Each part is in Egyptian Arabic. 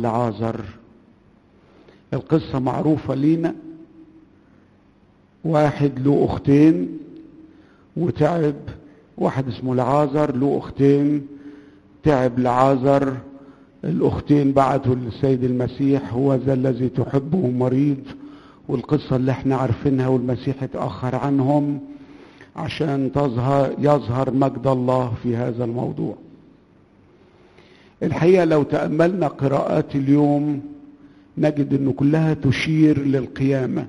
لعازر القصة معروفة لينا واحد له اختين وتعب واحد اسمه لعازر له اختين تعب لعازر الاختين بعتوا للسيد المسيح هو ذا الذي تحبه مريض والقصة اللي احنا عارفينها والمسيح اتأخر عنهم عشان تظهر يظهر مجد الله في هذا الموضوع الحقيقة لو تأملنا قراءات اليوم نجد أن كلها تشير للقيامة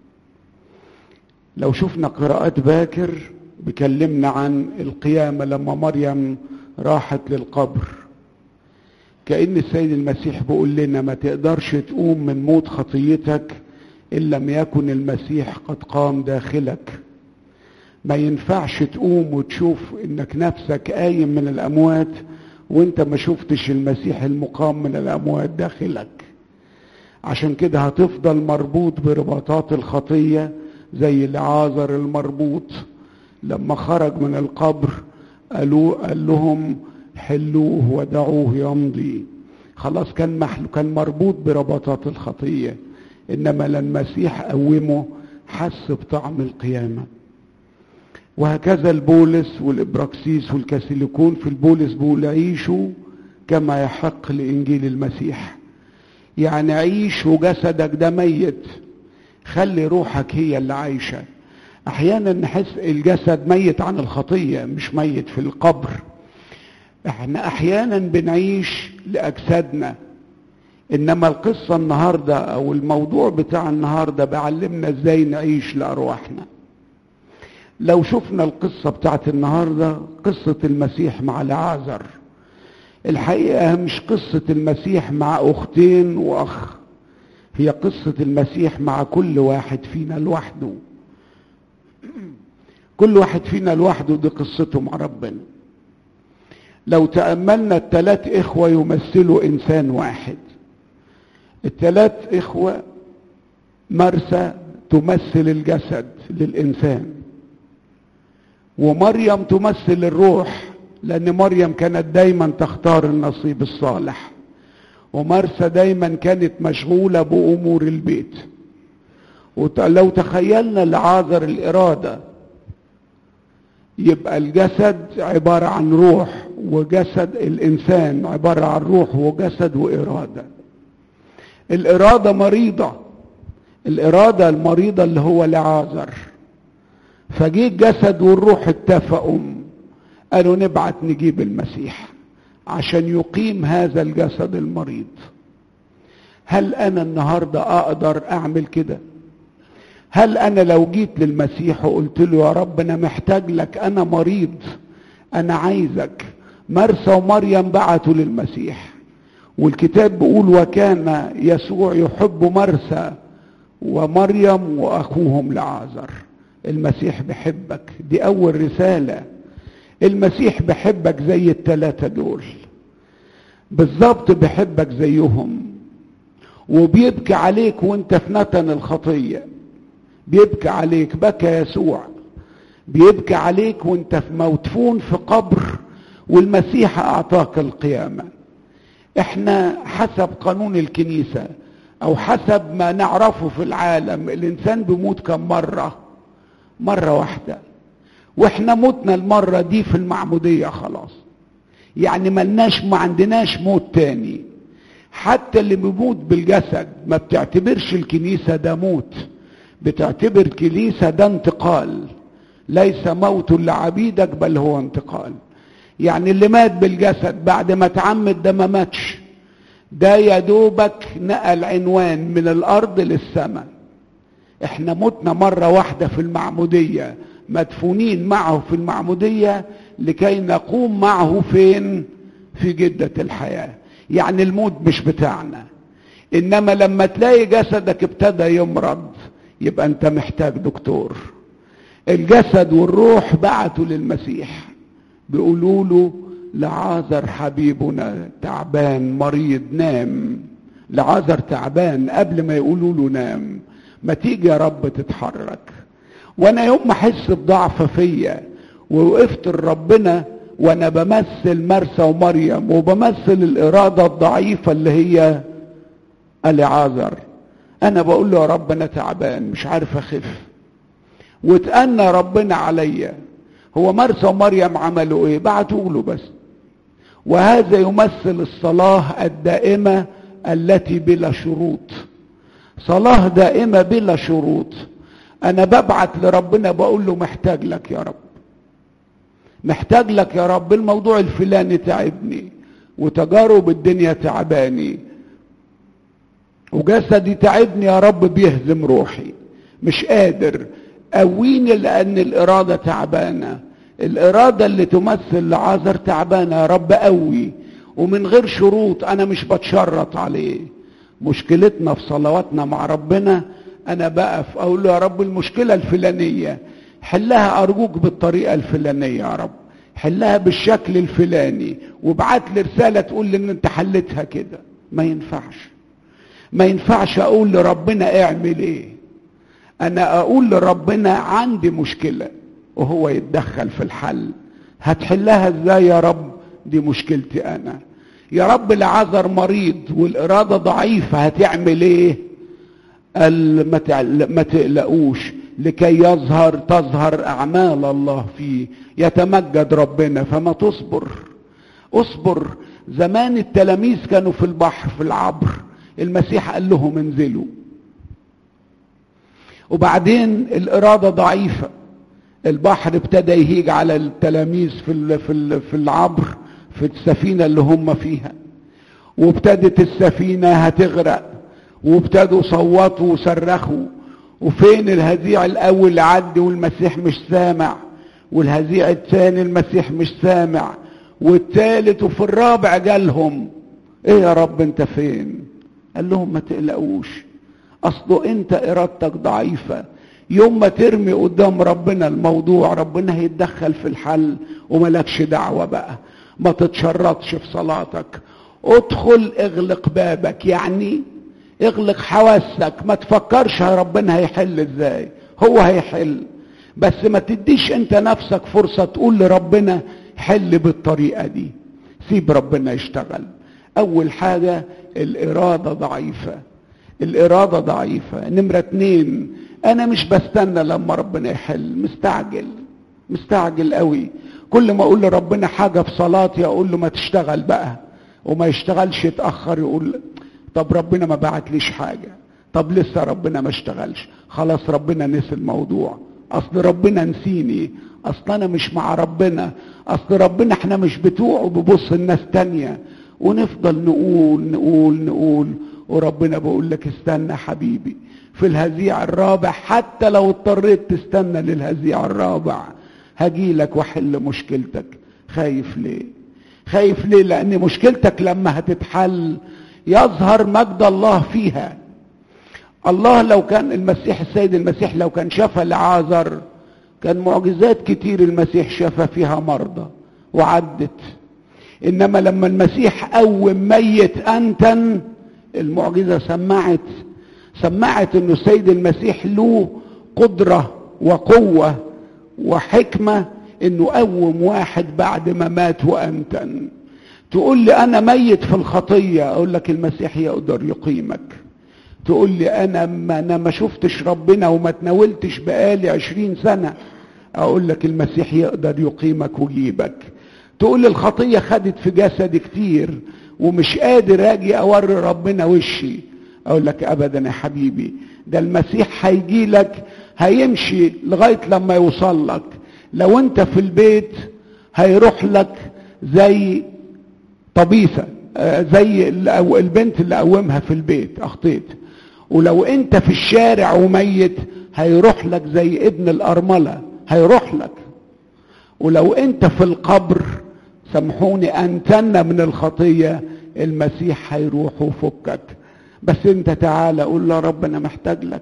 لو شفنا قراءات باكر بكلمنا عن القيامة لما مريم راحت للقبر كأن السيد المسيح بيقول لنا ما تقدرش تقوم من موت خطيتك إن لم يكن المسيح قد قام داخلك ما ينفعش تقوم وتشوف انك نفسك قايم من الاموات وانت ما شفتش المسيح المقام من الاموات داخلك عشان كده هتفضل مربوط برباطات الخطية زي العازر المربوط لما خرج من القبر قالوا قال لهم حلوه ودعوه يمضي خلاص كان محلو كان مربوط برباطات الخطية انما لما المسيح قومه حس بطعم القيامه وهكذا البولس والإبراكسيس والكاسيليكون في البولس بيقول عيشوا كما يحق لإنجيل المسيح يعني عيش وجسدك ده ميت خلي روحك هي اللي عايشة أحيانا نحس الجسد ميت عن الخطية مش ميت في القبر احنا أحيانا بنعيش لأجسادنا إنما القصة النهاردة أو الموضوع بتاع النهاردة بعلمنا إزاي نعيش لأرواحنا لو شفنا القصة بتاعت النهاردة قصة المسيح مع العازر الحقيقة مش قصة المسيح مع أختين وأخ هي قصة المسيح مع كل واحد فينا لوحده كل واحد فينا لوحده دي قصته مع ربنا لو تأملنا التلات إخوة يمثلوا إنسان واحد التلات إخوة مرسى تمثل الجسد للإنسان ومريم تمثل الروح لأن مريم كانت دايما تختار النصيب الصالح ومرسى دايما كانت مشغولة بأمور البيت ولو تخيلنا لعاذر الإرادة يبقى الجسد عبارة عن روح وجسد الإنسان عبارة عن روح وجسد وإرادة الإرادة مريضة الإرادة المريضة اللي هو لعازر فجي الجسد والروح اتفقوا قالوا نبعت نجيب المسيح عشان يقيم هذا الجسد المريض هل انا النهارده اقدر اعمل كده هل انا لو جيت للمسيح وقلت له يا رب انا محتاج لك انا مريض انا عايزك مرسى ومريم بعتوا للمسيح والكتاب بيقول وكان يسوع يحب مرسى ومريم واخوهم لعازر المسيح بحبك دي اول رسالة المسيح بحبك زي التلاتة دول بالظبط بحبك زيهم وبيبكي عليك وانت في نتن الخطية بيبكي عليك بكى يسوع بيبكي عليك وانت في مدفون في قبر والمسيح اعطاك القيامة احنا حسب قانون الكنيسة او حسب ما نعرفه في العالم الانسان بيموت كم مرة مرة واحدة واحنا متنا المرة دي في المعمودية خلاص يعني ملناش ما عندناش موت تاني حتى اللي بيموت بالجسد ما بتعتبرش الكنيسة ده موت بتعتبر كنيسة ده انتقال ليس موت لعبيدك بل هو انتقال يعني اللي مات بالجسد بعد ما اتعمد ده ما ماتش ده يا دوبك نقل عنوان من الارض للسماء احنا متنا مرة واحدة في المعمودية مدفونين معه في المعمودية لكي نقوم معه فين في جدة الحياة يعني الموت مش بتاعنا انما لما تلاقي جسدك ابتدى يمرض يبقى انت محتاج دكتور الجسد والروح بعتوا للمسيح بيقولوا له لعازر حبيبنا تعبان مريض نام لعازر تعبان قبل ما يقولوا له نام ما تيجي يا رب تتحرك وانا يوم ما احس بضعف فيا ووقفت لربنا وانا بمثل مرسى ومريم وبمثل الاراده الضعيفه اللي هي قال لي عازر انا بقول له يا رب انا تعبان مش عارف اخف واتأنى ربنا عليا هو مرسى ومريم عملوا ايه بعتوا له بس وهذا يمثل الصلاة الدائمة التي بلا شروط صلاة دائمة بلا شروط انا ببعت لربنا بقول له محتاج لك يا رب محتاج لك يا رب الموضوع الفلاني تعبني وتجارب الدنيا تعباني وجسدي تعبني يا رب بيهزم روحي مش قادر قويني لان الاراده تعبانه الاراده اللي تمثل لعازر تعبانه يا رب قوي ومن غير شروط انا مش بتشرط عليه مشكلتنا في صلواتنا مع ربنا انا بقف اقول له يا رب المشكله الفلانيه حلها ارجوك بالطريقه الفلانيه يا رب حلها بالشكل الفلاني وابعت لي رساله تقول لي ان انت حلتها كده ما ينفعش ما ينفعش اقول لربنا اعمل ايه انا اقول لربنا عندي مشكله وهو يتدخل في الحل هتحلها ازاي يا رب دي مشكلتي انا يا رب العذر مريض والاراده ضعيفه هتعمل ايه قال ما تقلقوش لكي يظهر تظهر اعمال الله فيه يتمجد ربنا فما تصبر اصبر زمان التلاميذ كانوا في البحر في العبر المسيح قال لهم انزلوا وبعدين الاراده ضعيفه البحر ابتدى يهيج على التلاميذ في في في العبر في السفينه اللي هم فيها وابتدت السفينه هتغرق وابتدوا صوتوا وصرخوا وفين الهزيع الاول عدي والمسيح مش سامع والهزيع الثاني المسيح مش سامع والثالث وفي الرابع جالهم ايه يا رب انت فين قال لهم ما تقلقوش اصله انت ارادتك ضعيفه يوم ما ترمي قدام ربنا الموضوع ربنا هيتدخل في الحل وملكش دعوه بقى ما تتشرطش في صلاتك ادخل اغلق بابك يعني اغلق حواسك ما تفكرش ربنا هيحل ازاي هو هيحل بس ما تديش انت نفسك فرصه تقول لربنا حل بالطريقه دي سيب ربنا يشتغل اول حاجه الاراده ضعيفه الاراده ضعيفه نمره اتنين انا مش بستنى لما ربنا يحل مستعجل مستعجل قوي كل ما اقول لربنا حاجه في صلاتي اقول له ما تشتغل بقى وما يشتغلش يتاخر يقول طب ربنا ما بعتليش حاجه طب لسه ربنا ما اشتغلش خلاص ربنا نسي الموضوع اصل ربنا نسيني اصل انا مش مع ربنا اصل ربنا احنا مش بتوعه ببص الناس تانية ونفضل نقول نقول نقول وربنا بيقول لك استنى حبيبي في الهزيع الرابع حتى لو اضطريت تستنى للهزيع الرابع هجيلك واحل مشكلتك خايف ليه خايف ليه لان مشكلتك لما هتتحل يظهر مجد الله فيها الله لو كان المسيح السيد المسيح لو كان شفى لعازر كان معجزات كتير المسيح شفى فيها مرضى وعدت انما لما المسيح قوم ميت انتن المعجزه سمعت سمعت انه السيد المسيح له قدره وقوه وحكمه انه قوم واحد بعد ما مات وانتن تقول لي انا ميت في الخطيه اقول لك المسيح يقدر يقيمك تقول لي انا ما انا ما شفتش ربنا وما تناولتش بقالي عشرين سنه اقول لك المسيح يقدر يقيمك ويجيبك تقول لي الخطيه خدت في جسدي كتير ومش قادر اجي اوري ربنا وشي اقول لك ابدا يا حبيبي ده المسيح هيجي لك هيمشي لغايه لما يوصل لك لو انت في البيت هيروح لك زي طبيسه زي البنت اللي قومها في البيت اخطيت ولو انت في الشارع وميت هيروح لك زي ابن الارمله هيروح لك ولو انت في القبر سامحوني انتن من الخطيه المسيح هيروح وفكك بس انت تعالى قول له رب انا محتاج لك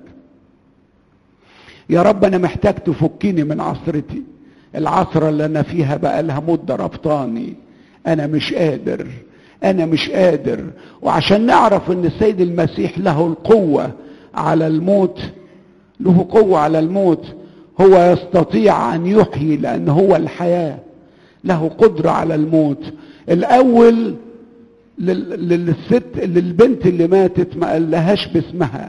يا رب انا محتاج تفكني من عصرتي العصره اللي انا فيها بقى لها مده ربطاني انا مش قادر انا مش قادر وعشان نعرف ان السيد المسيح له القوه على الموت له قوه على الموت هو يستطيع ان يحيي لان هو الحياه له قدره على الموت الاول لل- للست للبنت اللي ماتت ما قالهاش باسمها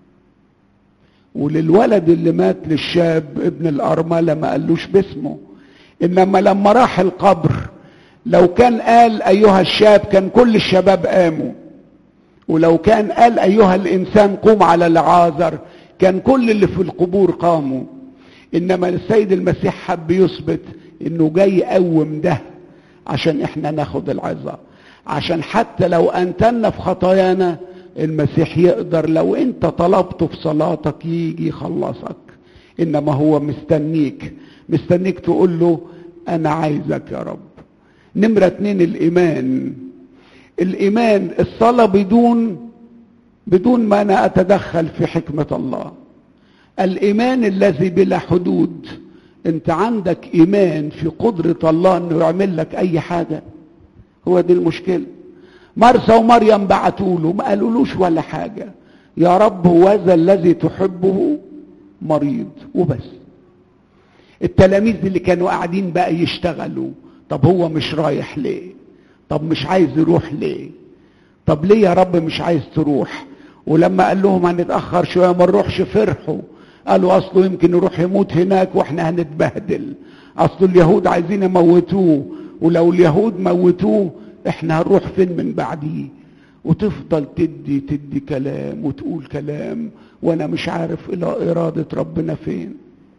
وللولد اللي مات للشاب ابن الأرملة ما قالوش باسمه إنما لما راح القبر لو كان قال أيها الشاب كان كل الشباب قاموا ولو كان قال أيها الإنسان قوم على العازر كان كل اللي في القبور قاموا إنما السيد المسيح حب يثبت إنه جاي يقوم ده عشان إحنا ناخد العظة عشان حتى لو أنتنا في خطايانا المسيح يقدر لو أنت طلبته في صلاتك يجي يخلصك إنما هو مستنيك مستنيك تقول له أنا عايزك يا رب نمرة اتنين الإيمان الإيمان الصلاة بدون بدون ما أنا أتدخل في حكمة الله الإيمان الذي بلا حدود أنت عندك إيمان في قدرة الله أنه يعمل لك أي حاجة هو دي المشكلة مرسى ومريم بعتوا له ما قالولوش ولا حاجة يا رب هو ذا الذي تحبه مريض وبس التلاميذ اللي كانوا قاعدين بقى يشتغلوا طب هو مش رايح ليه طب مش عايز يروح ليه طب ليه يا رب مش عايز تروح ولما قال لهم هنتأخر شوية ما نروحش فرحوا قالوا أصله يمكن يروح يموت هناك وإحنا هنتبهدل أصل اليهود عايزين يموتوه ولو اليهود موتوه إحنا هنروح فين من بعديه وتفضل تدي تدي كلام وتقول كلام وأنا مش عارف إلى إرادة ربنا فين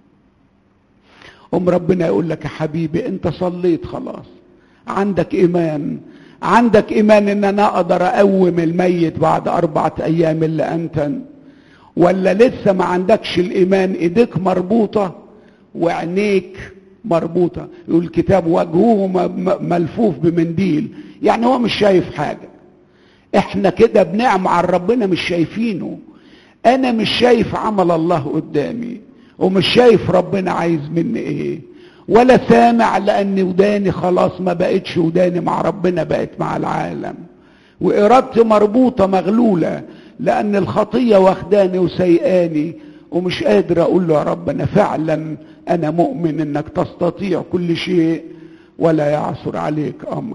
أم ربنا يقول لك يا حبيبي أنت صليت خلاص عندك إيمان عندك إيمان إن أنا أقدر أقوم الميت بعد أربعة أيام اللي أنتن ولا لسه ما عندكش الإيمان إيديك مربوطة وعينيك مربوطة يقول الكتاب وجهه ملفوف بمنديل يعني هو مش شايف حاجة احنا كده بنعم على ربنا مش شايفينه انا مش شايف عمل الله قدامي ومش شايف ربنا عايز مني ايه ولا سامع لان وداني خلاص ما بقتش وداني مع ربنا بقت مع العالم وارادتي مربوطه مغلوله لان الخطيه واخداني وسيئاني ومش قادر اقول له يا رب انا فعلا انا مؤمن انك تستطيع كل شيء ولا يعثر عليك امر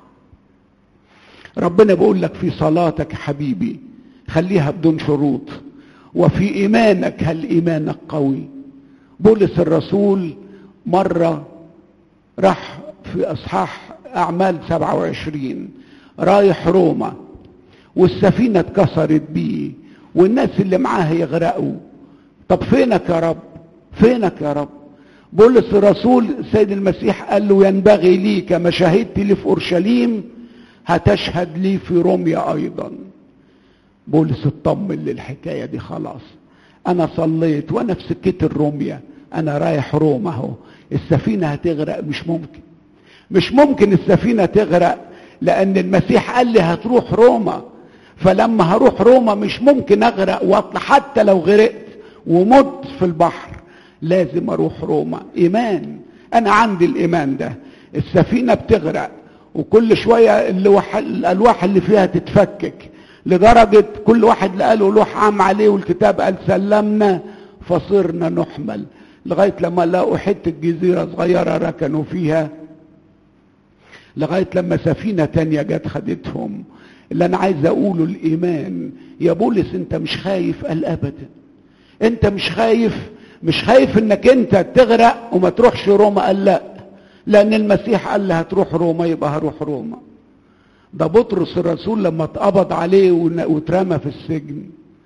ربنا بيقول لك في صلاتك حبيبي خليها بدون شروط وفي ايمانك هل ايمانك قوي بولس الرسول مرة راح في اصحاح اعمال 27 رايح روما والسفينة اتكسرت بيه والناس اللي معاه يغرقوا طب فينك يا رب فينك يا رب بولس الرسول سيد المسيح قال له ينبغي لي كما شهدت لي في اورشليم هتشهد لي في روميا ايضا بولس اطمن للحكايه دي خلاص انا صليت وانا في سكه الروميا انا رايح روما اهو السفينه هتغرق مش ممكن مش ممكن السفينه تغرق لان المسيح قال لي هتروح روما فلما هروح روما مش ممكن اغرق واطلع حتى لو غرقت ومت في البحر لازم اروح روما ايمان انا عندي الايمان ده السفينه بتغرق وكل شويه اللوح الالواح اللي فيها تتفكك لدرجه كل واحد لقى له لوح عام عليه والكتاب قال سلمنا فصرنا نحمل لغايه لما لقوا حته جزيره صغيره ركنوا فيها لغايه لما سفينه تانية جت خدتهم اللي انا عايز اقوله الايمان يا بولس انت مش خايف قال ابدا انت مش خايف مش خايف انك انت تغرق وما تروحش روما قال لا لان المسيح قال لي هتروح روما يبقى هروح روما ده بطرس الرسول لما اتقبض عليه واترمى في السجن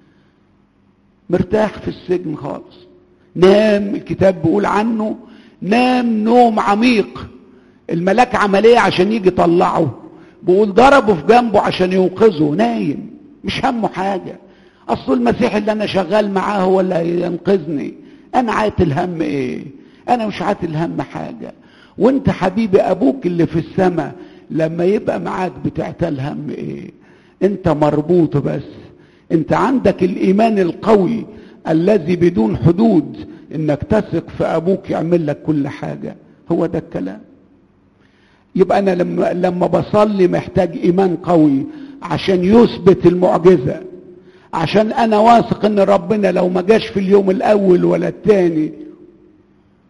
مرتاح في السجن خالص نام الكتاب بيقول عنه نام نوم عميق الملاك عمل ايه عشان يجي يطلعه بيقول ضربه في جنبه عشان ينقذه نايم مش همه حاجه اصل المسيح اللي انا شغال معاه هو اللي ينقذني انا عاتل هم ايه انا مش عاتل هم حاجه وانت حبيبي ابوك اللي في السماء لما يبقى معاك بتعتل هم ايه انت مربوط بس انت عندك الايمان القوي الذي بدون حدود انك تثق في ابوك يعمل لك كل حاجه هو ده الكلام يبقى انا لما لما بصلي محتاج ايمان قوي عشان يثبت المعجزه عشان انا واثق ان ربنا لو ما جاش في اليوم الاول ولا الثاني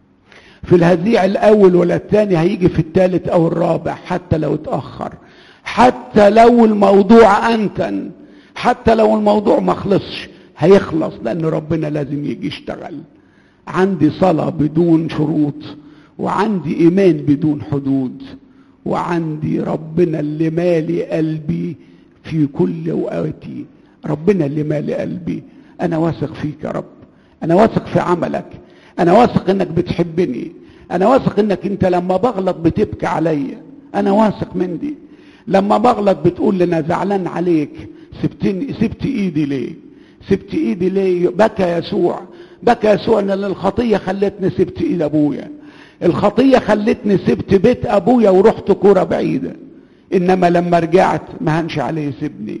في الهزيع الاول ولا الثاني هيجي في الثالث او الرابع حتى لو اتاخر حتى لو الموضوع انتن حتى لو الموضوع ما خلصش هيخلص لان ربنا لازم يجي يشتغل عندي صلاة بدون شروط وعندي ايمان بدون حدود وعندي ربنا اللي مالي قلبي في كل اوقاتي ربنا اللي مالي قلبي انا واثق فيك يا رب انا واثق في عملك انا واثق انك بتحبني انا واثق انك انت لما بغلط بتبكي عليا انا واثق من دي لما بغلط بتقول لي انا زعلان عليك سبتني سبت ايدي ليه سبت ايدي ليه بكى يسوع بكى يسوع ان الخطيه خلتني سبت ايد ابويا الخطيه خلتني سبت بيت ابويا ورحت كوره بعيده انما لما رجعت ما هنش عليه سيبني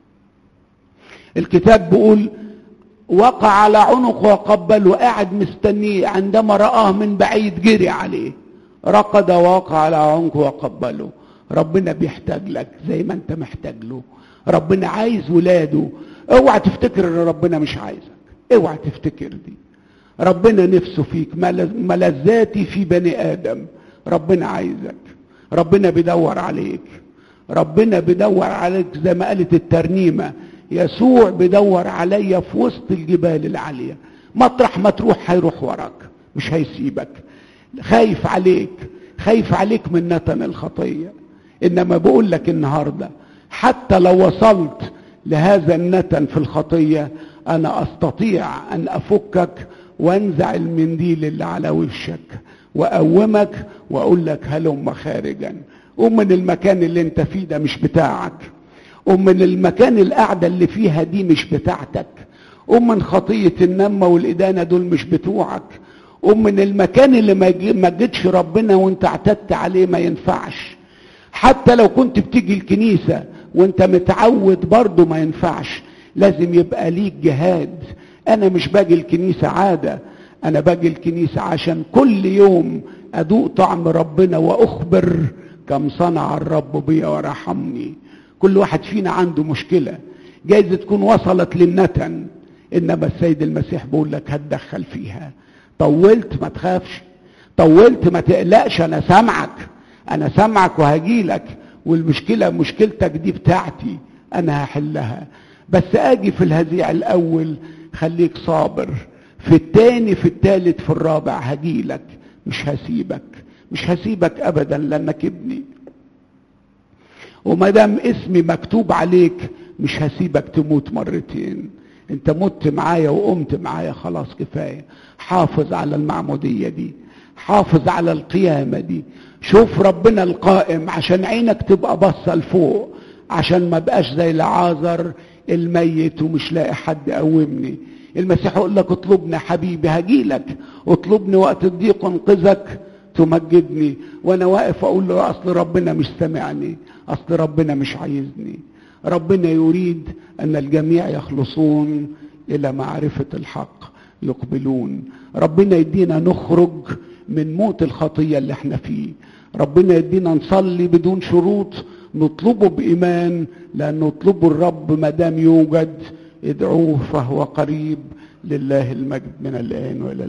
الكتاب بيقول وقع على عنقه وقبله قاعد مستنيه عندما رآه من بعيد جري عليه رقد ووقع على عنقه وقبله ربنا بيحتاج لك زي ما انت محتاج له ربنا عايز ولاده اوعى تفتكر ان ربنا مش عايزك اوعى تفتكر دي ربنا نفسه فيك ملذاتي في بني ادم ربنا عايزك ربنا بيدور عليك ربنا بيدور عليك زي ما قالت الترنيمه يسوع بيدور عليا في وسط الجبال العاليه مطرح ما تروح هيروح وراك مش هيسيبك خايف عليك خايف عليك من نتن الخطيه انما بقول لك النهارده حتى لو وصلت لهذا النتن في الخطيه انا استطيع ان افكك وانزع المنديل اللي على وشك واقومك واقول لك هلم خارجا قوم من المكان اللي انت فيه ده مش بتاعك قوم من المكان القعده اللي فيها دي مش بتاعتك قوم من خطيه النمه والادانه دول مش بتوعك قوم من المكان اللي ما جتش ربنا وانت اعتدت عليه ما ينفعش حتى لو كنت بتيجي الكنيسه وانت متعود برضه ما ينفعش لازم يبقى ليك جهاد انا مش باجي الكنيسه عاده انا باجي الكنيسه عشان كل يوم ادوق طعم ربنا واخبر كم صنع الرب بي ورحمني كل واحد فينا عنده مشكله جايز تكون وصلت للنتن انما السيد المسيح بيقول لك هتدخل فيها طولت ما تخافش طولت ما تقلقش انا سامعك انا سامعك وهجيلك والمشكله مشكلتك دي بتاعتي انا هحلها بس اجي في الهزيع الاول خليك صابر في التاني في التالت في الرابع هجيلك مش هسيبك مش هسيبك ابدا لانك ابني وما دام اسمي مكتوب عليك مش هسيبك تموت مرتين انت مت معايا وقمت معايا خلاص كفايه حافظ على المعموديه دي حافظ على القيامه دي شوف ربنا القائم عشان عينك تبقى باصه لفوق عشان ما بقاش زي العازر الميت ومش لاقي حد يقومني المسيح يقول لك اطلبني حبيبي هجيلك اطلبني وقت الضيق انقذك تمجدني وانا واقف اقول له اصل ربنا مش سامعني اصل ربنا مش عايزني ربنا يريد ان الجميع يخلصون الى معرفه الحق يقبلون ربنا يدينا نخرج من موت الخطيه اللي احنا فيه ربنا يدينا نصلي بدون شروط نطلبه بايمان لان نطلبه الرب ما دام يوجد ادعوه فهو قريب لله المجد من الان والى